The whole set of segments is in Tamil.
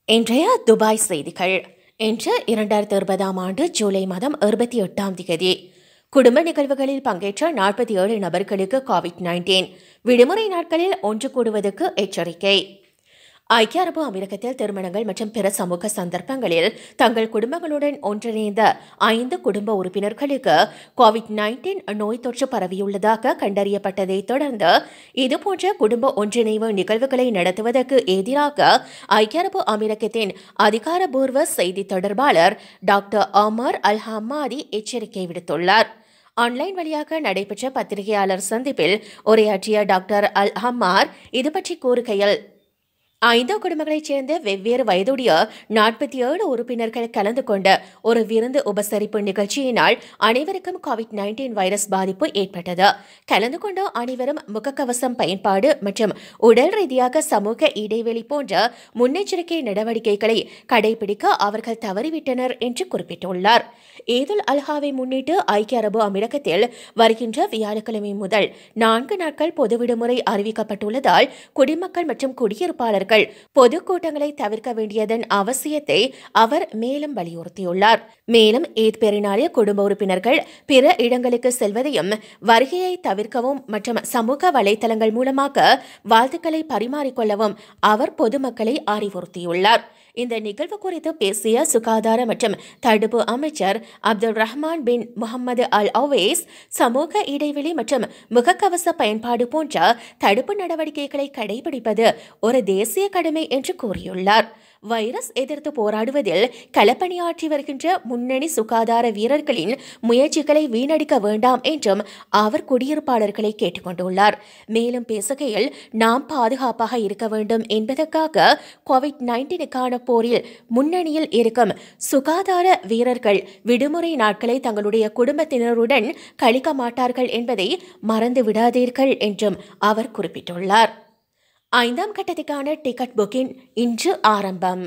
இன்றைய துபாய் செய்திகள் இன்று இரண்டாயிரத்தி இருபதாம் ஆண்டு ஜூலை மாதம் இருபத்தி எட்டாம் தேதி குடும்ப நிகழ்வுகளில் பங்கேற்ற நாற்பத்தி ஏழு நபர்களுக்கு கோவிட் நைன்டீன் விடுமுறை நாட்களில் ஒன்று கூடுவதற்கு எச்சரிக்கை ஐக்கிய அரபு அமீரகத்தில் திருமணங்கள் மற்றும் பிற சமூக சந்தர்ப்பங்களில் தங்கள் குடும்பங்களுடன் ஒன்றிணைந்த ஐந்து குடும்ப உறுப்பினர்களுக்கு கோவிட் நைன்டீன் நோய் தொற்று பரவியுள்ளதாக கண்டறியப்பட்டதைத் தொடர்ந்து இதுபோன்ற குடும்ப ஒன்றிணைவு நிகழ்வுகளை நடத்துவதற்கு எதிராக ஐக்கிய அரபு அமீரகத்தின் அதிகாரபூர்வ செய்தி தொடர்பாளர் டாக்டர் அமர் அல் ஹமாதி எச்சரிக்கை விடுத்துள்ளார் ஆன்லைன் வழியாக நடைபெற்ற பத்திரிகையாளர் சந்திப்பில் உரையாற்றிய டாக்டர் அல் ஹம்மார் இது பற்றி கூறுகையில் ஐந்து குடும்பங்களைச் சேர்ந்த வெவ்வேறு வயதுடைய நாற்பத்தி ஏழு உறுப்பினர்கள் கலந்து கொண்ட ஒரு விருந்து உபசரிப்பு நிகழ்ச்சியினால் அனைவருக்கும் கோவிட் நைன்டீன் வைரஸ் பாதிப்பு ஏற்பட்டது கலந்து கொண்ட அனைவரும் முகக்கவசம் பயன்பாடு மற்றும் உடல் ரீதியாக சமூக இடைவெளி போன்ற முன்னெச்சரிக்கை நடவடிக்கைகளை கடைபிடிக்க அவர்கள் தவறிவிட்டனர் என்று குறிப்பிட்டுள்ளார் ஈதுல் அல்ஹாவை முன்னிட்டு ஐக்கிய அரபு அமீரகத்தில் வருகின்ற வியாழக்கிழமை முதல் நான்கு நாட்கள் பொது விடுமுறை அறிவிக்கப்பட்டுள்ளதால் குடிமக்கள் மற்றும் குடியிருப்பாளர்கள் பொதுக்கூட்டங்களை தவிர்க்க வேண்டியதன் அவசியத்தை அவர் மேலும் வலியுறுத்தியுள்ளார் மேலும் ஈத் பெருநாளில் குடும்ப உறுப்பினர்கள் பிற இடங்களுக்கு செல்வதையும் வருகையை தவிர்க்கவும் மற்றும் சமூக வலைதளங்கள் மூலமாக வாழ்த்துக்களை பரிமாறிக்கொள்ளவும் அவர் பொதுமக்களை அறிவுறுத்தியுள்ளார் இந்த நிகழ்வு குறித்து பேசிய சுகாதார மற்றும் தடுப்பு அமைச்சர் அப்துல் ரஹ்மான் பின் முகமது அல் அவேஸ் சமூக இடைவெளி மற்றும் முகக்கவச பயன்பாடு போன்ற தடுப்பு நடவடிக்கைகளை கடைபிடிப்பது ஒரு தேசிய கடமை என்று கூறியுள்ளார் வைரஸ் எதிர்த்து போராடுவதில் களப்பணியாற்றி வருகின்ற முன்னணி சுகாதார வீரர்களின் முயற்சிகளை வீணடிக்க வேண்டாம் என்றும் அவர் குடியிருப்பாளர்களை கேட்டுக்கொண்டுள்ளார் மேலும் பேசுகையில் நாம் பாதுகாப்பாக இருக்க வேண்டும் என்பதற்காக கோவிட் நைன்டீனுக்கான போரில் முன்னணியில் இருக்கும் சுகாதார வீரர்கள் விடுமுறை நாட்களை தங்களுடைய குடும்பத்தினருடன் கழிக்க மாட்டார்கள் என்பதை மறந்து விடாதீர்கள் என்றும் அவர் குறிப்பிட்டுள்ளார் ஐந்தாம் கட்டத்துக்கான டிக்கெட் புக்கிங் இன்று ஆரம்பம்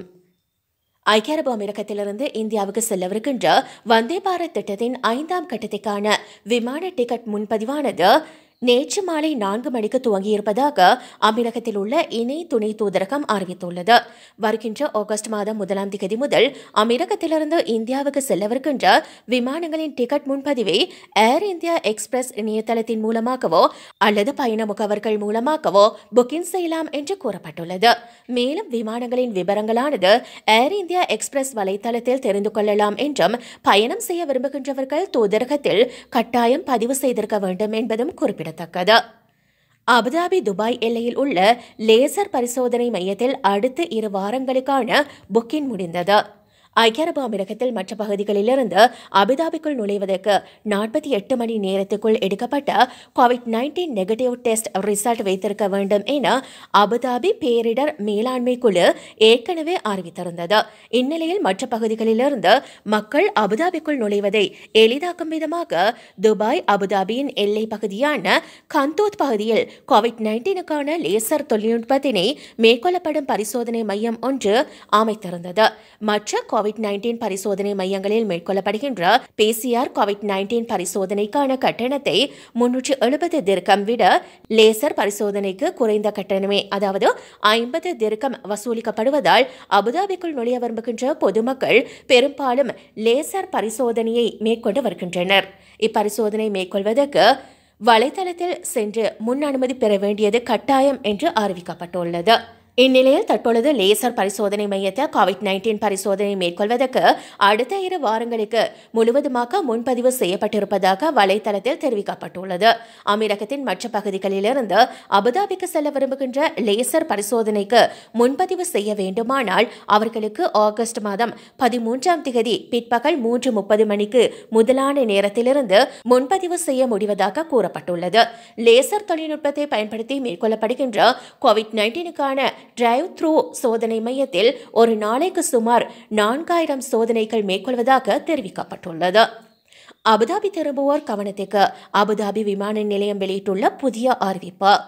ஐக்கிய அரபு அமீரகத்திலிருந்து இந்தியாவுக்கு செல்லவிருக்கின்ற வந்தே பாரத் திட்டத்தின் ஐந்தாம் கட்டத்துக்கான விமான டிக்கெட் முன்பதிவானது நேற்று மாலை நான்கு மணிக்கு துவங்கியிருப்பதாக அமீரகத்தில் உள்ள இணை துணை தூதரகம் அறிவித்துள்ளது வருகின்ற ஆகஸ்ட் மாதம் முதலாம் தேதி முதல் அமீரகத்திலிருந்து இந்தியாவுக்கு செல்லவிருக்கின்ற விமானங்களின் டிக்கெட் முன்பதிவை ஏர் இந்தியா எக்ஸ்பிரஸ் இணையதளத்தின் மூலமாகவோ அல்லது பயண முகவர்கள் மூலமாகவோ புக்கிங் செய்யலாம் என்று கூறப்பட்டுள்ளது மேலும் விமானங்களின் விவரங்களானது ஏர் இந்தியா எக்ஸ்பிரஸ் வலைத்தளத்தில் தெரிந்து கொள்ளலாம் என்றும் பயணம் செய்ய விரும்புகின்றவர்கள் தூதரகத்தில் கட்டாயம் பதிவு செய்திருக்க வேண்டும் என்பதும் குறிப்பிடத்தக்கது குறிப்பிடத்தக்கது அபுதாபி துபாய் எல்லையில் உள்ள லேசர் பரிசோதனை மையத்தில் அடுத்த இரு வாரங்களுக்கான புக்கிங் முடிந்தது ஐக்கிய அரபு அமீரகத்தில் மற்ற பகுதிகளிலிருந்து அபுதாபிக்குள் நுழைவதற்கு நாற்பத்தி எட்டு மணி நேரத்துக்குள் எடுக்கப்பட்ட Covid nineteen negative test result வைத்திருக்க வேண்டும் என அபுதாபி பேரிடர் மேலாண்மை குழு ஏற்கனவே அறிவித்திருந்தது இந்நிலையில் மற்ற பகுதிகளிலிருந்து மக்கள் அபுதாபிக்குள் நுழைவதை எளிதாக்கும் விதமாக துபாய் அபுதாபியின் எல்லை பகுதியான கந்தூத் பகுதியில் கோவிட் நைன்டீனுக்கான லேசர் தொழில்நுட்பத்தினை மேற்கொள்ளப்படும் பரிசோதனை மையம் ஒன்று அமைத்திருந்தது மற்ற கோவிட் நைன்டீன் பரிசோதனை மையங்களில் மேற்கொள்ளப்படுகின்ற பிசிஆர் கோவிட் நைன்டீன் பரிசோதனைக்கான கட்டணத்தை முன்னூற்று எழுபது திர்க்கம் விட லேசர் பரிசோதனைக்கு குறைந்த கட்டணமே அதாவது ஐம்பது திர்க்கம் வசூலிக்கப்படுவதால் அபுதாபிக்குள் நுழைய விரும்புகின்ற பொதுமக்கள் பெரும்பாலும் லேசர் பரிசோதனையை மேற்கொண்டு வருகின்றனர் இப்பரிசோதனை மேற்கொள்வதற்கு வலைதளத்தில் சென்று முன் அனுமதி பெற வேண்டியது கட்டாயம் என்று அறிவிக்கப்பட்டுள்ளது இந்நிலையில் தற்பொழுது லேசர் பரிசோதனை மையத்தை கோவிட் நைன்டீன் பரிசோதனை மேற்கொள்வதற்கு அடுத்த இரு வாரங்களுக்கு முழுவதுமாக முன்பதிவு செய்யப்பட்டிருப்பதாக வலைதளத்தில் தெரிவிக்கப்பட்டுள்ளது அமீரகத்தின் மற்ற பகுதிகளிலிருந்து அபுதாபிக்கு செல்ல விரும்புகின்ற லேசர் பரிசோதனைக்கு முன்பதிவு செய்ய வேண்டுமானால் அவர்களுக்கு ஆகஸ்ட் மாதம் பதிமூன்றாம் திகதி பிற்பகல் மூன்று முப்பது மணிக்கு முதலான நேரத்திலிருந்து முன்பதிவு செய்ய முடிவதாக கூறப்பட்டுள்ளது லேசர் தொழில்நுட்பத்தை பயன்படுத்தி மேற்கொள்ளப்படுகின்ற கோவிட் நைன்டீனுக்கான டிரைவ் த்ரூ சோதனை மையத்தில் ஒரு நாளைக்கு சுமார் நான்காயிரம் சோதனைகள் மேற்கொள்வதாக தெரிவிக்கப்பட்டுள்ளது அபுதாபி திரும்புவோர் கவனத்துக்கு அபுதாபி விமான நிலையம் வெளியிட்டுள்ள புதிய அறிவிப்பு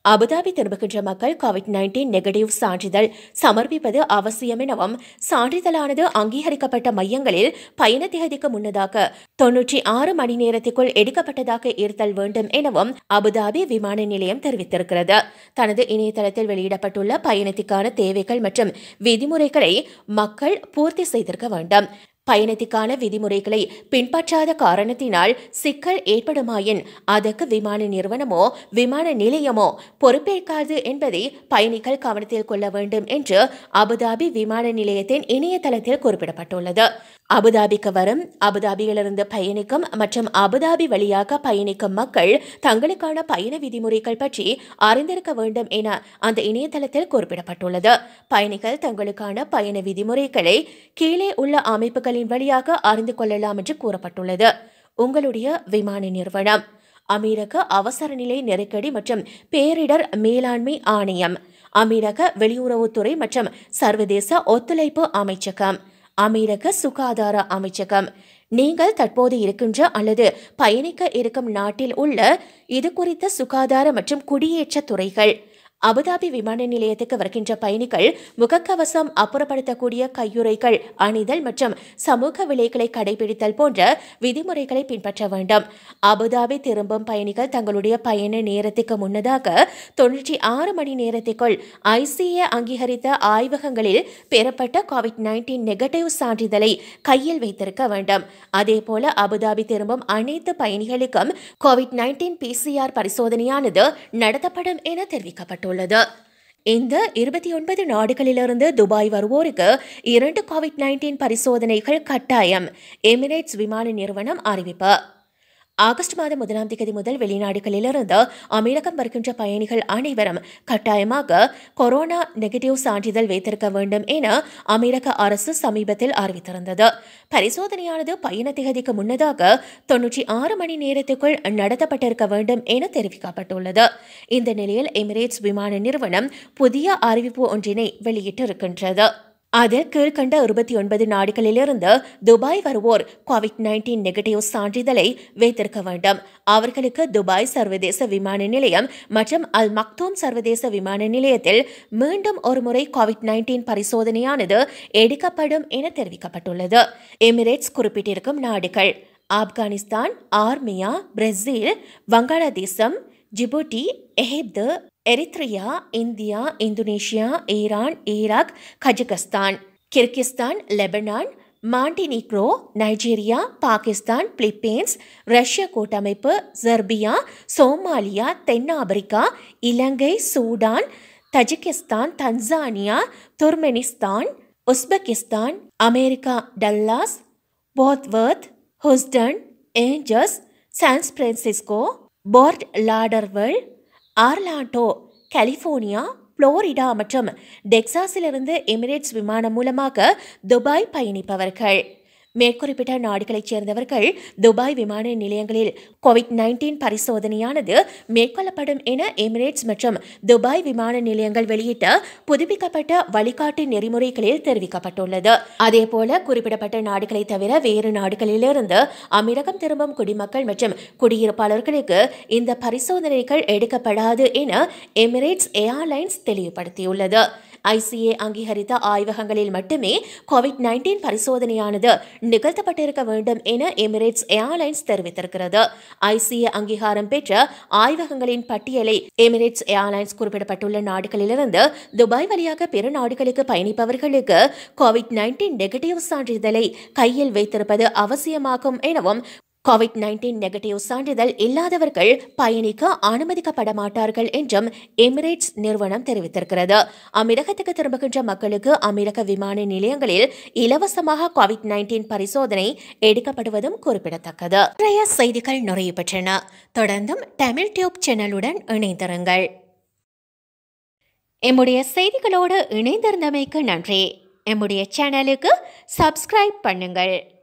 அபுதாபி திரும்புகின்ற மக்கள் கோவிட் நைன்டீன் நெகட்டிவ் சான்றிதழ் சமர்ப்பிப்பது அவசியம் எனவும் சான்றிதழானது அங்கீகரிக்கப்பட்ட மையங்களில் பயண தேதிக்கு முன்னதாக தொன்னூற்றி ஆறு மணி நேரத்திற்குள் எடுக்கப்பட்டதாக இருத்தல் வேண்டும் எனவும் அபுதாபி விமான நிலையம் தெரிவித்திருக்கிறது தனது இணையதளத்தில் வெளியிடப்பட்டுள்ள பயணத்திற்கான தேவைகள் மற்றும் விதிமுறைகளை மக்கள் பூர்த்தி செய்திருக்க வேண்டும் பயணத்திற்கான விதிமுறைகளை பின்பற்றாத காரணத்தினால் சிக்கல் ஏற்படுமாயின் அதற்கு விமான நிறுவனமோ விமான நிலையமோ பொறுப்பேற்காது என்பதை பயணிகள் கவனத்தில் கொள்ள வேண்டும் என்று அபுதாபி விமான நிலையத்தின் இணையதளத்தில் குறிப்பிடப்பட்டுள்ளது அபுதாபிக்கு வரும் அபுதாபியிலிருந்து பயணிக்கும் மற்றும் அபுதாபி வழியாக பயணிக்கும் மக்கள் தங்களுக்கான பயண விதிமுறைகள் பற்றி அறிந்திருக்க வேண்டும் என அந்த இணையதளத்தில் குறிப்பிடப்பட்டுள்ளது பயணிகள் தங்களுக்கான பயண விதிமுறைகளை கீழே உள்ள அமைப்புகளின் வழியாக அறிந்து கொள்ளலாம் என்று கூறப்பட்டுள்ளது உங்களுடைய விமான நிறுவனம் அமீரக அவசர நிலை நெருக்கடி மற்றும் பேரிடர் மேலாண்மை ஆணையம் அமீரக வெளியுறவுத்துறை மற்றும் சர்வதேச ஒத்துழைப்பு அமைச்சகம் அமீரக சுகாதார அமைச்சகம் நீங்கள் தற்போது இருக்கின்ற அல்லது பயணிக்க இருக்கும் நாட்டில் உள்ள இது குறித்த சுகாதார மற்றும் குடியேற்ற துறைகள் அபுதாபி விமான நிலையத்துக்கு வருகின்ற பயணிகள் முகக்கவசம் அப்புறப்படுத்தக்கூடிய கையுறைகள் அணிதல் மற்றும் சமூக விலைகளை கடைபிடித்தல் போன்ற விதிமுறைகளை பின்பற்ற வேண்டும் அபுதாபி திரும்பும் பயணிகள் தங்களுடைய பயண நேரத்துக்கு முன்னதாக தொன்னூற்றி ஆறு மணி நேரத்திற்குள் ஐசிஏ அங்கீகரித்த ஆய்வகங்களில் பெறப்பட்ட கோவிட் நைன்டீன் நெகட்டிவ் சான்றிதழை கையில் வைத்திருக்க வேண்டும் அதேபோல அபுதாபி திரும்பும் அனைத்து பயணிகளுக்கும் கோவிட் நைன்டீன் பிசிஆர் பரிசோதனையானது நடத்தப்படும் என தெரிவிக்கப்பட்டுள்ளது உள்ளது இந்த இருபத்தி ஒன்பது நாடுகளிலிருந்து துபாய் வருவோருக்கு இரண்டு கோவிட் நைன்டீன் பரிசோதனைகள் கட்டாயம் எமிரேட்ஸ் விமான நிறுவனம் அறிவிப்பு ஆகஸ்ட் மாதம் முதலாம் தேதி முதல் வெளிநாடுகளிலிருந்து அமீரகம் வருகின்ற பயணிகள் அனைவரும் கட்டாயமாக கொரோனா நெகட்டிவ் சான்றிதழ் வைத்திருக்க வேண்டும் என அமீரக அரசு சமீபத்தில் அறிவித்திருந்தது பரிசோதனையானது பயண தேதிக்கு முன்னதாக தொன்னூற்றி ஆறு மணி நேரத்துக்குள் நடத்தப்பட்டிருக்க வேண்டும் என தெரிவிக்கப்பட்டுள்ளது இந்த நிலையில் எமிரேட்ஸ் விமான நிறுவனம் புதிய அறிவிப்பு ஒன்றினை வெளியிட்டிருக்கின்றது அதில் கீழ்கண்ட இருபத்தி ஒன்பது நாடுகளிலிருந்து துபாய் வருவோர் கோவிட் நைன்டீன் நெகட்டிவ் சான்றிதழை வைத்திருக்க வேண்டும் அவர்களுக்கு துபாய் சர்வதேச விமான நிலையம் மற்றும் அல் மக்தூம் சர்வதேச விமான நிலையத்தில் மீண்டும் ஒருமுறை கோவிட் நைன்டீன் பரிசோதனையானது எடுக்கப்படும் என தெரிவிக்கப்பட்டுள்ளது எமிரேட்ஸ் குறிப்பிட்டிருக்கும் நாடுகள் ஆப்கானிஸ்தான் ஆர்மியா பிரேசில் வங்காளதேசம் Djibouti Egypt Eritrea India Indonesia Iran Iraq Kazakhstan Kyrgyzstan Lebanon Montenegro Nigeria Pakistan Philippines ரஷ்ய கூட்டமைப்பு செர்பியா சோமாலியா தென்னாப்பிரிக்கா இலங்கை Sudan Tajikistan Tanzania Turkmenistan Uzbekistan America Dallas Fort Worth Houston Angeles San Francisco Fort Lauderdale Orlando California Florida மற்றும் டெக்சாஸிலிருந்து எமிரேட்ஸ் விமானம் மூலமாக துபாய் பயணிப்பவர்கள் மேற்குறிப்பிட்ட நாடுகளைச் சேர்ந்தவர்கள் துபாய் விமான நிலையங்களில் கோவிட் நைன்டீன் பரிசோதனையானது மேற்கொள்ளப்படும் என எமிரேட்ஸ் மற்றும் துபாய் விமான நிலையங்கள் வெளியிட்ட புதுப்பிக்கப்பட்ட வழிகாட்டு நெறிமுறைகளில் தெரிவிக்கப்பட்டுள்ளது அதேபோல குறிப்பிடப்பட்ட நாடுகளை தவிர வேறு நாடுகளிலிருந்து அமீரகம் திரும்பும் குடிமக்கள் மற்றும் குடியிருப்பாளர்களுக்கு இந்த பரிசோதனைகள் எடுக்கப்படாது என எமிரேட்ஸ் ஏர்லைன்ஸ் தெளிவுபடுத்தியுள்ளது ஐசிஏ அங்கீகரித்த ஆய்வகங்களில் மட்டுமே கோவிட் நைன்டீன் பரிசோதனையானது நிகழ்த்தப்பட்டிருக்க வேண்டும் என எமிரேட்ஸ் ஏர்லைன்ஸ் தெரிவித்திருக்கிறது ஐசிஏ அங்கீகாரம் பெற்ற ஆய்வகங்களின் பட்டியலை எமிரேட்ஸ் ஏர்லைன்ஸ் குறிப்பிடப்பட்டுள்ள நாடுகளிலிருந்து துபாய் வழியாக பிற நாடுகளுக்கு பயணிப்பவர்களுக்கு கோவிட் நைன்டீன் நெகட்டிவ் சான்றிதழை கையில் வைத்திருப்பது அவசியமாகும் எனவும் கோவிட் நைன்டீன் நெகட்டிவ் சான்றிதழ் இல்லாதவர்கள் பயணிக்க அனுமதிக்கப்பட மாட்டார்கள் என்றும் எமிரேட்ஸ் நிறுவனம் தெரிவித்திருக்கிறது அமீரகத்துக்கு திரும்புகின்ற மக்களுக்கு அமீரக விமான நிலையங்களில் இலவசமாக கோவிட் நைன்டீன் பரிசோதனை எடுக்கப்படுவதும் குறிப்பிடத்தக்கது நிறைய செய்திகள் நிறைவு பெற்றன தொடர்ந்தும் தமிழ் டியூப் சேனலுடன் இணைந்திருங்கள் எம்முடைய செய்திகளோடு இணைந்திருந்தமைக்கு நன்றி எம்முடைய சேனலுக்கு சப்ஸ்கிரைப் பண்ணுங்கள்